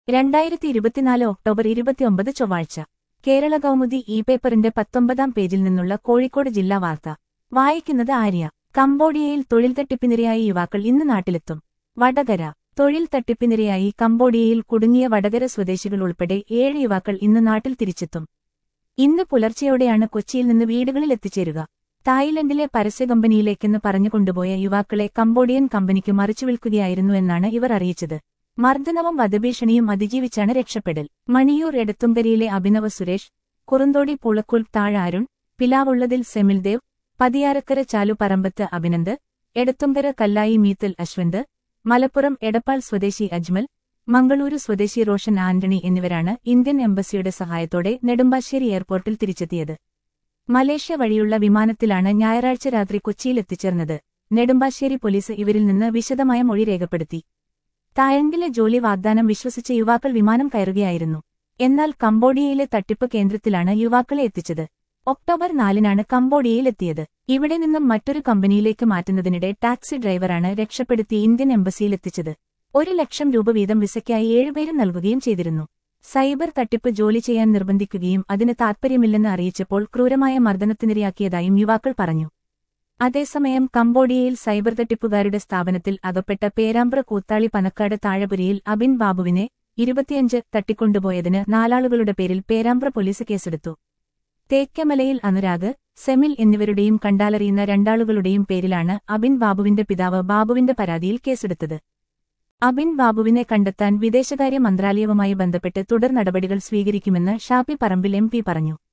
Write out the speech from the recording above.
രണ്ടായിരത്തി ഇരുപത്തിനാല് ഒക്ടോബർ ഇരുപത്തിയൊമ്പത് ചൊവ്വാഴ്ച കേരള കൗമുദി ഇ പേപ്പറിന്റെ പത്തൊമ്പതാം പേജിൽ നിന്നുള്ള കോഴിക്കോട് ജില്ലാ വാർത്ത വായിക്കുന്നത് ആര്യ കംബോഡിയയിൽ തൊഴിൽ തട്ടിപ്പിനിരയായി യുവാക്കൾ ഇന്ന് നാട്ടിലെത്തും വടകര തൊഴിൽ തട്ടിപ്പിനിരയായി കംബോഡിയയിൽ കുടുങ്ങിയ വടകര സ്വദേശികൾ ഉൾപ്പെടെ ഏഴ് യുവാക്കൾ ഇന്ന് നാട്ടിൽ തിരിച്ചെത്തും ഇന്ന് പുലർച്ചെയോടെയാണ് കൊച്ചിയിൽ നിന്ന് വീടുകളിൽ എത്തിച്ചേരുക തായ്ലൻഡിലെ പരസ്യ കമ്പനിയിലേക്കെന്ന് പറഞ്ഞു കൊണ്ടുപോയ യുവാക്കളെ കംബോഡിയൻ കമ്പനിക്ക് മറിച്ചു വിൽക്കുകയായിരുന്നു എന്നാണ് ഇവർ അറിയിച്ചത് മർദ്ദനവും വധഭീഷണിയും അതിജീവിച്ചാണ് രക്ഷപ്പെടൽ മണിയൂർ എടത്തുംകരിയിലെ അഭിനവ സുരേഷ് കുറുന്തോടി പുളക്കുൽ താഴാരുൺ പിലാവുള്ളതിൽ സെമിൽദേവ് പതിയാരക്കര ചാലു പറമ്പത്ത് അഭിനന്ദ് എടത്തുംകര കല്ലായി മീത്തൽ അശ്വന്ത് മലപ്പുറം എടപ്പാൾ സ്വദേശി അജ്മൽ മംഗളൂരു സ്വദേശി റോഷൻ ആന്റണി എന്നിവരാണ് ഇന്ത്യൻ എംബസിയുടെ സഹായത്തോടെ നെടുമ്പാശ്ശേരി എയർപോർട്ടിൽ തിരിച്ചെത്തിയത് മലേഷ്യ വഴിയുള്ള വിമാനത്തിലാണ് ഞായറാഴ്ച രാത്രി കൊച്ചിയിൽ എത്തിച്ചേർന്നത് നെടുമ്പാശ്ശേരി പോലീസ് ഇവരിൽ നിന്ന് വിശദമായ മൊഴി രേഖപ്പെടുത്തി തായ്ലൻഡിലെ ജോലി വാഗ്ദാനം വിശ്വസിച്ച യുവാക്കൾ വിമാനം കയറുകയായിരുന്നു എന്നാൽ കംബോഡിയയിലെ തട്ടിപ്പ് കേന്ദ്രത്തിലാണ് യുവാക്കളെ എത്തിച്ചത് ഒക്ടോബർ നാലിനാണ് കംബോഡിയയിൽ എത്തിയത് ഇവിടെ നിന്നും മറ്റൊരു കമ്പനിയിലേക്ക് മാറ്റുന്നതിനിടെ ടാക്സി ഡ്രൈവറാണ് രക്ഷപ്പെടുത്തി ഇന്ത്യൻ എംബസിയിൽ എത്തിച്ചത് ഒരു ലക്ഷം രൂപ വീതം വിസയ്ക്കായി ഏഴുപേരും നൽകുകയും ചെയ്തിരുന്നു സൈബർ തട്ടിപ്പ് ജോലി ചെയ്യാൻ നിർബന്ധിക്കുകയും അതിന് താൽപ്പര്യമില്ലെന്ന് അറിയിച്ചപ്പോൾ ക്രൂരമായ മർദ്ദനത്തിനിരയാക്കിയതായും യുവാക്കൾ പറഞ്ഞു അതേസമയം കംബോഡിയയിൽ സൈബർ തട്ടിപ്പുകാരുടെ സ്ഥാപനത്തിൽ അകപ്പെട്ട പേരാമ്പ്ര കൂത്താളി പനക്കാട് താഴപുരിയിൽ അബിൻ ബാബുവിനെ ഇരുപത്തിയഞ്ച് തട്ടിക്കൊണ്ടുപോയതിന് നാലാളുകളുടെ പേരിൽ പേരാമ്പ്ര പോലീസ് കേസെടുത്തു തേക്കമലയിൽ അനുരാഗ് സെമിൽ എന്നിവരുടെയും കണ്ടാലറിയുന്ന രണ്ടാളുകളുടെയും പേരിലാണ് അബിൻ ബാബുവിന്റെ പിതാവ് ബാബുവിന്റെ പരാതിയിൽ കേസെടുത്തത് അബിൻ ബാബുവിനെ കണ്ടെത്താൻ വിദേശകാര്യ മന്ത്രാലയവുമായി ബന്ധപ്പെട്ട് തുടർ നടപടികൾ സ്വീകരിക്കുമെന്ന് ഷാപ്പി പറമ്പിൽ എം പറഞ്ഞു